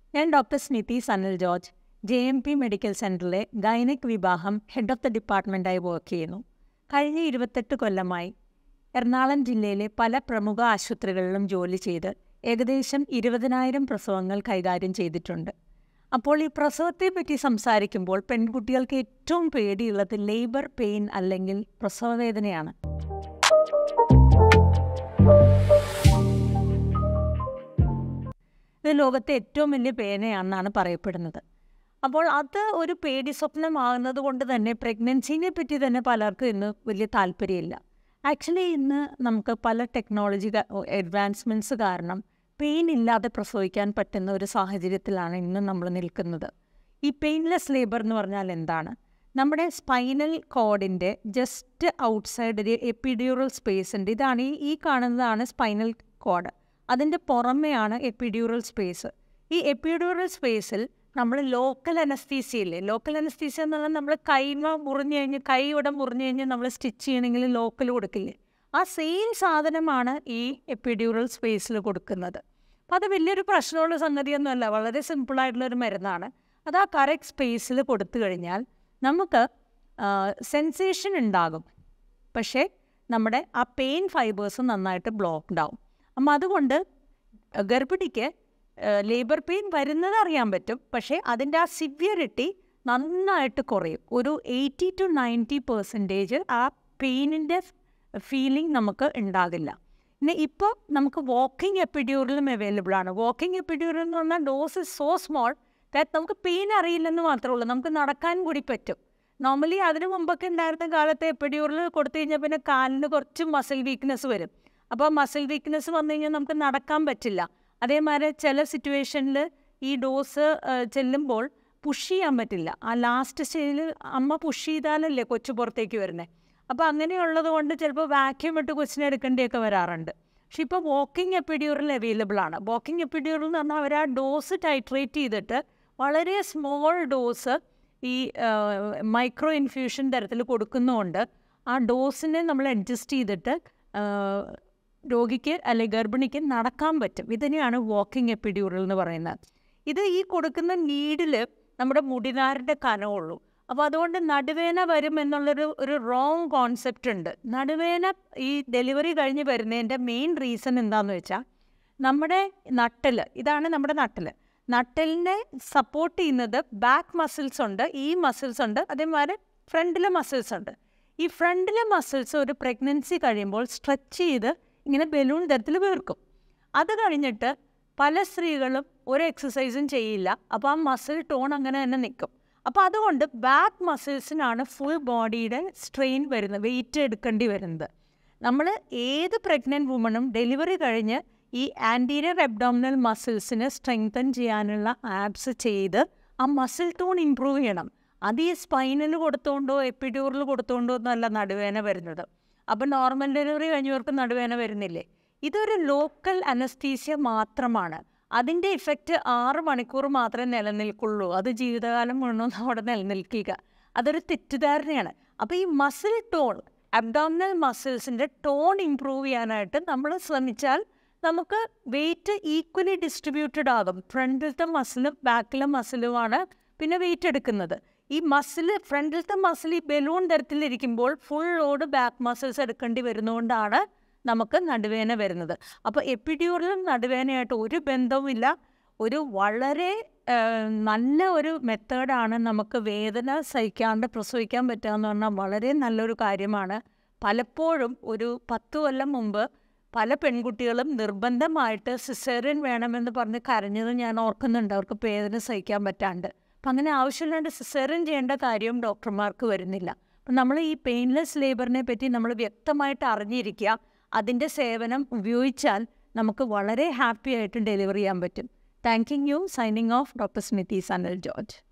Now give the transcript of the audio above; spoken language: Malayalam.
ഞാൻ doctor Smithi Sanal George J M P medical സെൻറ്ററിലെ ഗൈനക് വിഭാഗം ഹെഡ് ഓഫ് ദ ഡിപ്പാർട്ട്മെൻറ്റായി വർക്ക് ചെയ്യുന്നു കഴിഞ്ഞ ഇരുപത്തെട്ട് കൊല്ലമായി എറണാകുളം ജില്ലയിലെ പല പ്രമുഖ ആശുപത്രികളിലും ജോലി ചെയ്ത് ഏകദേശം ഇരുപതിനായിരം പ്രസവങ്ങൾ കൈകാര്യം ചെയ്തിട്ടുണ്ട് അപ്പോൾ ഈ പ്രസവത്തെ പറ്റി സംസാരിക്കുമ്പോൾ പെൺകുട്ടികൾക്ക് ഏറ്റവും പേടിയുള്ളത് ലേബർ പെയിൻ അല്ലെങ്കിൽ പ്രസവവേദനയാണ് ഇത് ലോകത്തെ ഏറ്റവും വലിയ പേനയാണെന്നാണ് പറയപ്പെടുന്നത് അപ്പോൾ അത് ഒരു പേടി സ്വപ്നമാകുന്നത് കൊണ്ട് തന്നെ പ്രഗ്നൻസിനെ പറ്റി തന്നെ പലർക്കും ഇന്ന് വലിയ താല്പര്യമില്ല ആക്ച്വലി ഇന്ന് നമുക്ക് പല ടെക്നോളജി അഡ്വാൻസ്മെൻറ്റ്സ് കാരണം പെയിൻ ഇല്ലാതെ പ്രസവിക്കാൻ പറ്റുന്ന ഒരു സാഹചര്യത്തിലാണ് ഇന്ന് നമ്മൾ നിൽക്കുന്നത് ഈ പെയിൻലെസ് ലേബർ എന്ന് പറഞ്ഞാൽ എന്താണ് നമ്മുടെ സ്പൈനൽ കോഡിൻ്റെ ജസ്റ്റ് ഔട്ട്സൈഡ് ഒരു എപ്പിഡ്യൂറൽ സ്പേസ് ഉണ്ട് ഇതാണ് ഈ ഈ കാണുന്നതാണ് സ്പൈനൽ കോഡ് അതിൻ്റെ പുറമെയാണ് എപ്പിഡ്യൂറൽ സ്പേസ് ഈ എപ്പിഡ്യൂറൽ സ്പേസിൽ നമ്മൾ ലോക്കൽ അനസ്തീസിയില്ലേ ലോക്കൽ അനസ്തീസിയ എന്ന് പറഞ്ഞാൽ നമ്മൾ കൈമ മുറിഞ്ഞു കഴിഞ്ഞ് കൈ ഇവിടെ മുറിഞ്ഞു കഴിഞ്ഞ് നമ്മൾ സ്റ്റിച്ച് ചെയ്യണമെങ്കിൽ ലോക്കൽ കൊടുക്കില്ലേ ആ സെയിം സാധനമാണ് ഈ എപ്പിഡ്യൂറൽ സ്പേസിൽ കൊടുക്കുന്നത് അപ്പം അത് വലിയൊരു പ്രശ്നമുള്ള സംഗതിയൊന്നുമല്ല വളരെ സിമ്പിളായിട്ടുള്ളൊരു മരുന്നാണ് അത് ആ കറക്റ്റ് സ്പേസിൽ കൊടുത്തു കഴിഞ്ഞാൽ നമുക്ക് സെൻസേഷൻ ഉണ്ടാകും പക്ഷേ നമ്മുടെ ആ പെയിൻ ഫൈബേഴ്സ് നന്നായിട്ട് ബ്ലോക്ക്ഡ് ആവും അപ്പം അതുകൊണ്ട് ഗർഭിണിക്ക് ലേബർ പെയിൻ വരുന്നത് അറിയാൻ പറ്റും പക്ഷേ അതിൻ്റെ ആ സിവിയറിറ്റി നന്നായിട്ട് കുറയും ഒരു എയ്റ്റി ടു നയൻറ്റി പെർസെൻറ്റേജ് ആ പെയിനിൻ്റെ ഫീലിംഗ് നമുക്ക് ഉണ്ടാകില്ല പിന്നെ ഇപ്പോൾ നമുക്ക് വാക്കിംഗ് എപ്പിഡ്യൂറിലും അവൈലബിൾ ആണ് വാക്കിംഗ് എപ്പിഡ്യൂറിൽ എന്ന് പറഞ്ഞാൽ dose is so small that നമുക്ക് പെയിൻ അറിയില്ലെന്ന് മാത്രമേ ഉള്ളൂ നമുക്ക് നടക്കാൻ കൂടി പറ്റും നോർമലി അതിനു മുമ്പൊക്കെ ഉണ്ടായിരുന്ന കാലത്ത് എപ്പിഡ്യൂറിൽ കൊടുത്തു കഴിഞ്ഞാൽ പിന്നെ കാലിന് കുറച്ച് മസിൽ വീക്ക്നെസ് വരും അപ്പോൾ മസിൽ വീക്ക്നെസ് വന്നു കഴിഞ്ഞാൽ നമുക്ക് നടക്കാൻ പറ്റില്ല അതേമാതിരി ചില സിറ്റുവേഷനിൽ ഈ ഡോസ് ചെല്ലുമ്പോൾ പുഷ് ചെയ്യാൻ പറ്റില്ല ആ ലാസ്റ്റ് സ്റ്റേജിൽ അമ്മ പുഷ് ചെയ്താലല്ലേ കൊച്ചു പുറത്തേക്ക് വരുന്നത് അപ്പോൾ അങ്ങനെയുള്ളത് കൊണ്ട് ചിലപ്പോൾ വാക്യൂം ഇട്ട് കൊച്ചിനെ എടുക്കേണ്ടിയൊക്കെ വരാറുണ്ട് പക്ഷെ ഇപ്പോൾ വാക്കിംഗ് എപ്പിഡ്യൂറിൽ അവൈലബിൾ ആണ് വാക്കിംഗ് എപ്പിഡ്യൂറിൽ എന്ന് പറഞ്ഞാൽ അവർ ആ ഡോസ് ടൈട്രേറ്റ് ചെയ്തിട്ട് വളരെ സ്മോൾ ഡോസ് ഈ മൈക്രോ ഇൻഫ്യൂഷൻ തരത്തിൽ കൊടുക്കുന്നതുകൊണ്ട് ആ ഡോസിനെ നമ്മൾ അഡ്ജസ്റ്റ് ചെയ്തിട്ട് രോഗിക്ക് അല്ലെങ്കിൽ ഗർഭിണിക്ക് നടക്കാൻ പറ്റും ഇതിനെയാണ് വാക്കിംഗ് എപ്പിഡ്യൂറൽ എന്ന് പറയുന്നത് ഇത് ഈ കൊടുക്കുന്ന നീഡിൽ നമ്മുടെ മുടിനാരിൻ്റെ കനമുള്ളൂ അപ്പോൾ അതുകൊണ്ട് നടുവേന വരും എന്നുള്ളൊരു ഒരു റോങ് കോൺസെപ്റ്റ് ഉണ്ട് നടുവേന ഈ ഡെലിവറി കഴിഞ്ഞ് വരുന്നതിൻ്റെ മെയിൻ റീസൺ എന്താണെന്ന് വെച്ചാൽ നമ്മുടെ നട്ടൽ ഇതാണ് നമ്മുടെ നട്ടൽ നട്ടലിനെ സപ്പോർട്ട് ചെയ്യുന്നത് ബാക്ക് മസിൽസ് ഉണ്ട് ഈ മസിൽസ് ഉണ്ട് അതേമാതിരി ഫ്രണ്ടിലെ മസിൽസ് ഉണ്ട് ഈ ഫ്രണ്ടിലെ മസിൽസ് ഒരു പ്രഗ്നൻസി കഴിയുമ്പോൾ സ്ട്രെച്ച് ചെയ്ത് ഇങ്ങനെ ബലൂൺ തരത്തിൽ വീർക്കും അത് കഴിഞ്ഞിട്ട് പല സ്ത്രീകളും ഒരു എക്സസൈസും ചെയ്യില്ല അപ്പോൾ ആ മസിൽ ടോൺ അങ്ങനെ തന്നെ നിൽക്കും അപ്പോൾ അതുകൊണ്ട് ബാക്ക് മസിൽസിനാണ് ഫുൾ ബോഡിയുടെ സ്ട്രെയിൻ വരുന്നത് വെയിറ്റ് എടുക്കേണ്ടി വരുന്നത് നമ്മൾ ഏത് പ്രഗ്നൻറ്റ് വുമണും ഡെലിവറി കഴിഞ്ഞ് ഈ ആൻറ്റീരിയർ അബ്ഡോമിനൽ മസിൽസിനെ സ്ട്രെങ്തൻ ചെയ്യാനുള്ള ആപ്സ് ചെയ്ത് ആ മസിൽ ടോൺ ഇമ്പ്രൂവ് ചെയ്യണം അത് ഈ സ്പൈനിൽ കൊടുത്തുകൊണ്ടോ എപ്പിഡ്യൂറിൽ കൊടുത്തുകൊണ്ടോ ഒന്നല്ല നടുവേന വരുന്നത് അപ്പോൾ നോർമൽ ഡെലിവറി കഴിഞ്ഞവർക്ക് നടുവേന വരുന്നില്ലേ ഇതൊരു ലോക്കൽ അനസ്തീഷ്യ മാത്രമാണ് അതിൻ്റെ ഇഫക്റ്റ് ആറ് മണിക്കൂർ മാത്രമേ നിലനിൽക്കുള്ളൂ അത് ജീവിതകാലം മുഴുവൻ അവിടെ നിലനിൽക്കുക അതൊരു തെറ്റിദ്ധാരണയാണ് അപ്പോൾ ഈ മസിൽ ടോൺ അബ്ഡോമിനൽ മസിൽസിൻ്റെ ടോൺ ഇമ്പ്രൂവ് ചെയ്യാനായിട്ട് നമ്മൾ ശ്രമിച്ചാൽ നമുക്ക് വെയിറ്റ് ഈക്വലി ഡിസ്ട്രിബ്യൂട്ടഡ് ആകും ഫ്രണ്ടിലത്തെ മസിലും ബാക്കിലെ മസിലുമാണ് പിന്നെ വെയിറ്റ് എടുക്കുന്നത് ഈ മസിൽ ഫ്രണ്ടിലത്തെ മസിൽ ഈ ബലൂൺ തരത്തിലിരിക്കുമ്പോൾ ഫുൾ ലോഡ് ബാക്ക് മസിൽസ് എടുക്കേണ്ടി വരുന്നതുകൊണ്ടാണ് നമുക്ക് നടുവേന വരുന്നത് അപ്പോൾ എപ്പിഡ്യൂറിലും നടുവേനയായിട്ട് ഒരു ബന്ധവുമില്ല ഒരു വളരെ നല്ല ഒരു മെത്തേഡാണ് നമുക്ക് വേദന സഹിക്കാണ്ട് പ്രസവിക്കാൻ പറ്റുക എന്ന് പറഞ്ഞാൽ വളരെ നല്ലൊരു കാര്യമാണ് പലപ്പോഴും ഒരു പത്ത് കൊല്ലം മുമ്പ് പല പെൺകുട്ടികളും നിർബന്ധമായിട്ട് സിസേറിയൻ വേണമെന്ന് പറഞ്ഞ് കരഞ്ഞത് ഞാൻ ഓർക്കുന്നുണ്ട് അവർക്ക് വേദന സഹിക്കാൻ പറ്റാണ്ട് അപ്പം അങ്ങനെ ആവശ്യമില്ലാണ്ട് സിസേറിയൻ ചെയ്യേണ്ട കാര്യവും ഡോക്ടർമാർക്ക് വരുന്നില്ല അപ്പം നമ്മൾ ഈ പെയിൻലെസ് ലേബറിനെ പറ്റി നമ്മൾ വ്യക്തമായിട്ട് അറിഞ്ഞിരിക്കുക അതിൻ്റെ സേവനം ഉപയോഗിച്ചാൽ നമുക്ക് വളരെ ഹാപ്പി ആയിട്ട് ഡെലിവറി ചെയ്യാൻ പറ്റും thanking you signing off doctor Smithi Sanal George